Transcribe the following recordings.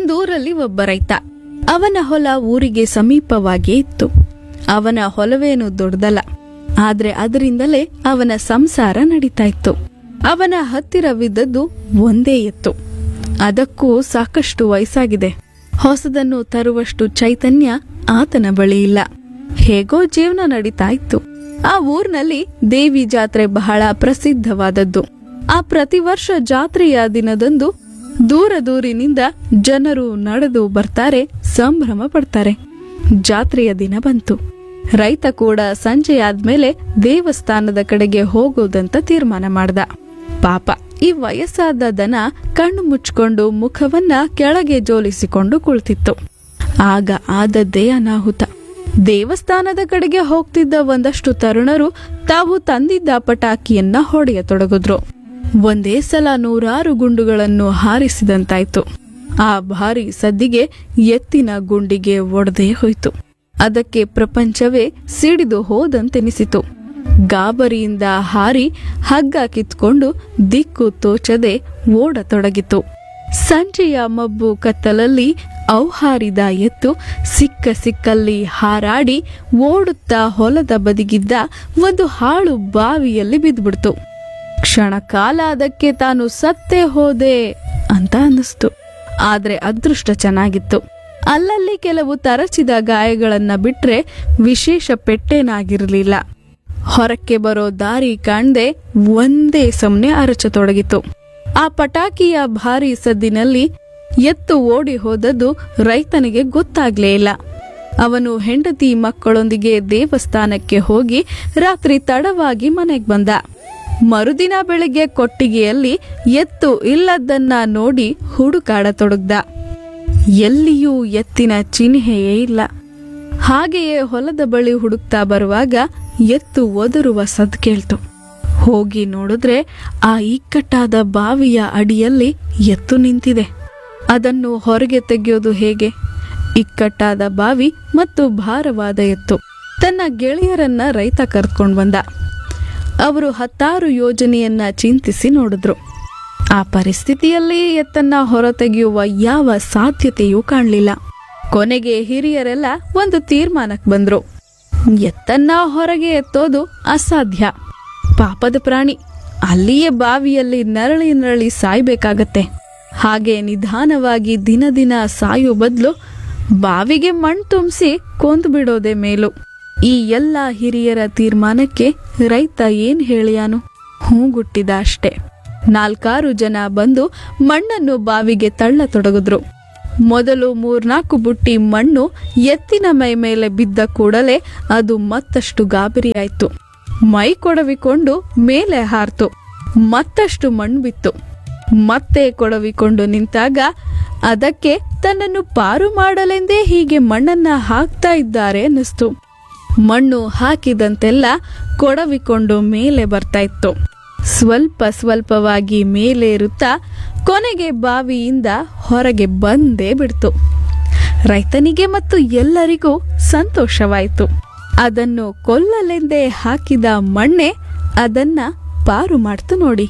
ಒಂದೂರಲ್ಲಿ ಒಬ್ಬ ರೈತ ಅವನ ಹೊಲ ಊರಿಗೆ ಸಮೀಪವಾಗಿ ಇತ್ತು ಅವನ ಹೊಲವೇನು ದೊಡ್ಡದಲ್ಲ ಆದ್ರೆ ಅದರಿಂದಲೇ ಅವನ ಸಂಸಾರ ನಡೀತಾ ಇತ್ತು ಅವನ ಹತ್ತಿರವಿದ್ದದ್ದು ಒಂದೇ ಎತ್ತು ಅದಕ್ಕೂ ಸಾಕಷ್ಟು ವಯಸ್ಸಾಗಿದೆ ಹೊಸದನ್ನು ತರುವಷ್ಟು ಚೈತನ್ಯ ಆತನ ಬಳಿ ಇಲ್ಲ ಹೇಗೋ ಜೀವನ ನಡೀತಾ ಇತ್ತು ಆ ಊರಿನಲ್ಲಿ ದೇವಿ ಜಾತ್ರೆ ಬಹಳ ಪ್ರಸಿದ್ಧವಾದದ್ದು ಆ ಪ್ರತಿ ವರ್ಷ ಜಾತ್ರೆಯ ದಿನದಂದು ದೂರ ದೂರಿನಿಂದ ಜನರು ನಡೆದು ಬರ್ತಾರೆ ಸಂಭ್ರಮ ಪಡ್ತಾರೆ ಜಾತ್ರೆಯ ದಿನ ಬಂತು ರೈತ ಕೂಡ ಸಂಜೆ ಆದ್ಮೇಲೆ ದೇವಸ್ಥಾನದ ಕಡೆಗೆ ಹೋಗೋದಂತ ತೀರ್ಮಾನ ಮಾಡ್ದ ಪಾಪ ಈ ವಯಸ್ಸಾದ ದನ ಕಣ್ಣು ಮುಚ್ಕೊಂಡು ಮುಖವನ್ನ ಕೆಳಗೆ ಜೋಲಿಸಿಕೊಂಡು ಕುಳಿತಿತ್ತು ಆಗ ಆದದ್ದೇ ಅನಾಹುತ ದೇವಸ್ಥಾನದ ಕಡೆಗೆ ಹೋಗ್ತಿದ್ದ ಒಂದಷ್ಟು ತರುಣರು ತಾವು ತಂದಿದ್ದ ಪಟಾಕಿಯನ್ನ ಹೊಡೆಯತೊಡಗಿದ್ರು ಒಂದೇ ಸಲ ನೂರಾರು ಗುಂಡುಗಳನ್ನು ಹಾರಿಸಿದಂತಾಯ್ತು ಆ ಭಾರಿ ಸದ್ದಿಗೆ ಎತ್ತಿನ ಗುಂಡಿಗೆ ಒಡೆದೇ ಹೋಯ್ತು ಅದಕ್ಕೆ ಪ್ರಪಂಚವೇ ಸಿಡಿದು ಹೋದಂತೆನಿಸಿತು ಗಾಬರಿಯಿಂದ ಹಾರಿ ಹಗ್ಗ ಕಿತ್ಕೊಂಡು ದಿಕ್ಕು ತೋಚದೆ ಓಡತೊಡಗಿತು ಸಂಜೆಯ ಮಬ್ಬು ಕತ್ತಲಲ್ಲಿ ಔಹಾರಿದ ಎತ್ತು ಸಿಕ್ಕ ಸಿಕ್ಕಲ್ಲಿ ಹಾರಾಡಿ ಓಡುತ್ತಾ ಹೊಲದ ಬದಿಗಿದ್ದ ಒಂದು ಹಾಳು ಬಾವಿಯಲ್ಲಿ ಬಿದ್ದ್ಬಿಡ್ತು ಕ್ಷಣ ಕಾಲ ಅದಕ್ಕೆ ತಾನು ಸತ್ತೇ ಹೋದೆ ಅಂತ ಅನ್ನಿಸ್ತು ಆದ್ರೆ ಅದೃಷ್ಟ ಚೆನ್ನಾಗಿತ್ತು ಅಲ್ಲಲ್ಲಿ ಕೆಲವು ತರಚಿದ ಗಾಯಗಳನ್ನ ಬಿಟ್ರೆ ವಿಶೇಷ ಪೆಟ್ಟೇನಾಗಿರಲಿಲ್ಲ ಹೊರಕ್ಕೆ ಬರೋ ದಾರಿ ಕಾಣ್ದೆ ಒಂದೇ ಸಮನೆ ಅರಚತೊಡಗಿತು ಆ ಪಟಾಕಿಯ ಭಾರಿ ಸದ್ದಿನಲ್ಲಿ ಎತ್ತು ಓಡಿ ಹೋದದ್ದು ರೈತನಿಗೆ ಗೊತ್ತಾಗ್ಲೇ ಇಲ್ಲ ಅವನು ಹೆಂಡತಿ ಮಕ್ಕಳೊಂದಿಗೆ ದೇವಸ್ಥಾನಕ್ಕೆ ಹೋಗಿ ರಾತ್ರಿ ತಡವಾಗಿ ಮನೆಗೆ ಬಂದ ಮರುದಿನ ಬೆಳಿಗ್ಗೆ ಕೊಟ್ಟಿಗೆಯಲ್ಲಿ ಎತ್ತು ಇಲ್ಲದನ್ನ ನೋಡಿ ಹುಡುಕಾಡತೊಡಗ್ದ ಎಲ್ಲಿಯೂ ಎತ್ತಿನ ಚಿಹ್ನೆಯೇ ಇಲ್ಲ ಹಾಗೆಯೇ ಹೊಲದ ಬಳಿ ಹುಡುಕ್ತಾ ಬರುವಾಗ ಎತ್ತು ಒದರುವ ಸದ್ ಕೇಳ್ತು ಹೋಗಿ ನೋಡಿದ್ರೆ ಆ ಇಕ್ಕಟ್ಟಾದ ಬಾವಿಯ ಅಡಿಯಲ್ಲಿ ಎತ್ತು ನಿಂತಿದೆ ಅದನ್ನು ಹೊರಗೆ ತೆಗೆಯೋದು ಹೇಗೆ ಇಕ್ಕಟ್ಟಾದ ಬಾವಿ ಮತ್ತು ಭಾರವಾದ ಎತ್ತು ತನ್ನ ಗೆಳೆಯರನ್ನ ರೈತ ಕರ್ಕೊಂಡು ಬಂದ ಅವರು ಹತ್ತಾರು ಯೋಜನೆಯನ್ನ ಚಿಂತಿಸಿ ನೋಡಿದ್ರು ಆ ಪರಿಸ್ಥಿತಿಯಲ್ಲಿ ಎತ್ತನ್ನ ಹೊರತೆಗೆಯುವ ಯಾವ ಸಾಧ್ಯತೆಯೂ ಕಾಣಲಿಲ್ಲ ಕೊನೆಗೆ ಹಿರಿಯರೆಲ್ಲ ಒಂದು ತೀರ್ಮಾನಕ್ಕೆ ಬಂದ್ರು ಎತ್ತನ್ನ ಹೊರಗೆ ಎತ್ತೋದು ಅಸಾಧ್ಯ ಪಾಪದ ಪ್ರಾಣಿ ಅಲ್ಲಿಯೇ ಬಾವಿಯಲ್ಲಿ ನರಳಿ ನರಳಿ ಸಾಯ್ಬೇಕಾಗತ್ತೆ ಹಾಗೆ ನಿಧಾನವಾಗಿ ದಿನ ದಿನ ಸಾಯೋ ಬದಲು ಬಾವಿಗೆ ಮಣ್ಣು ತುಂಬಿಸಿ ಕೊಂದು ಬಿಡೋದೇ ಮೇಲು ಈ ಎಲ್ಲ ಹಿರಿಯರ ತೀರ್ಮಾನಕ್ಕೆ ರೈತ ಏನ್ ಹೇಳಿಯಾನು ಹೂಗುಟ್ಟಿದ ಅಷ್ಟೆ ನಾಲ್ಕಾರು ಜನ ಬಂದು ಮಣ್ಣನ್ನು ಬಾವಿಗೆ ತಳ್ಳತೊಡಗಿದ್ರು ಮೊದಲು ಮೂರ್ನಾಲ್ಕು ಬುಟ್ಟಿ ಮಣ್ಣು ಎತ್ತಿನ ಮೈ ಮೇಲೆ ಬಿದ್ದ ಕೂಡಲೇ ಅದು ಮತ್ತಷ್ಟು ಗಾಬರಿಯಾಯ್ತು ಮೈ ಕೊಡವಿಕೊಂಡು ಮೇಲೆ ಹಾರ್ತು ಮತ್ತಷ್ಟು ಮಣ್ಣು ಬಿತ್ತು ಮತ್ತೆ ಕೊಡವಿಕೊಂಡು ನಿಂತಾಗ ಅದಕ್ಕೆ ತನ್ನನ್ನು ಪಾರು ಮಾಡಲೆಂದೇ ಹೀಗೆ ಮಣ್ಣನ್ನ ಹಾಕ್ತಾ ಇದ್ದಾರೆ ಅನ್ನಿಸ್ತು ಮಣ್ಣು ಹಾಕಿದಂತೆಲ್ಲ ಕೊಡವಿಕೊಂಡು ಮೇಲೆ ಬರ್ತಾ ಇತ್ತು ಸ್ವಲ್ಪ ಸ್ವಲ್ಪವಾಗಿ ಮೇಲೇರುತ್ತಾ ಕೊನೆಗೆ ಬಾವಿಯಿಂದ ಹೊರಗೆ ಬಂದೇ ಬಿಡ್ತು ರೈತನಿಗೆ ಮತ್ತು ಎಲ್ಲರಿಗೂ ಸಂತೋಷವಾಯಿತು ಅದನ್ನು ಕೊಲ್ಲಲೆಂದೇ ಹಾಕಿದ ಮಣ್ಣೆ ಅದನ್ನ ಪಾರು ಮಾಡ್ತು ನೋಡಿ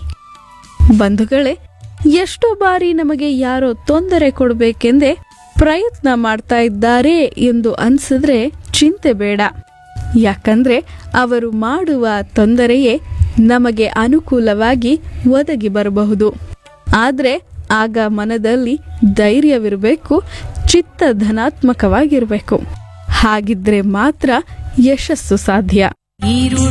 ಬಂಧುಗಳೇ ಎಷ್ಟೋ ಬಾರಿ ನಮಗೆ ಯಾರೋ ತೊಂದರೆ ಕೊಡಬೇಕೆಂದೇ ಪ್ರಯತ್ನ ಮಾಡ್ತಾ ಇದ್ದಾರೆ ಎಂದು ಅನ್ಸಿದ್ರೆ ಚಿಂತೆ ಬೇಡ ಯಾಕಂದ್ರೆ ಅವರು ಮಾಡುವ ತೊಂದರೆಯೇ ನಮಗೆ ಅನುಕೂಲವಾಗಿ ಒದಗಿ ಬರಬಹುದು ಆದ್ರೆ ಆಗ ಮನದಲ್ಲಿ ಧೈರ್ಯವಿರಬೇಕು ಚಿತ್ತ ಧನಾತ್ಮಕವಾಗಿರಬೇಕು ಹಾಗಿದ್ರೆ ಮಾತ್ರ ಯಶಸ್ಸು ಸಾಧ್ಯ ಈರುಳು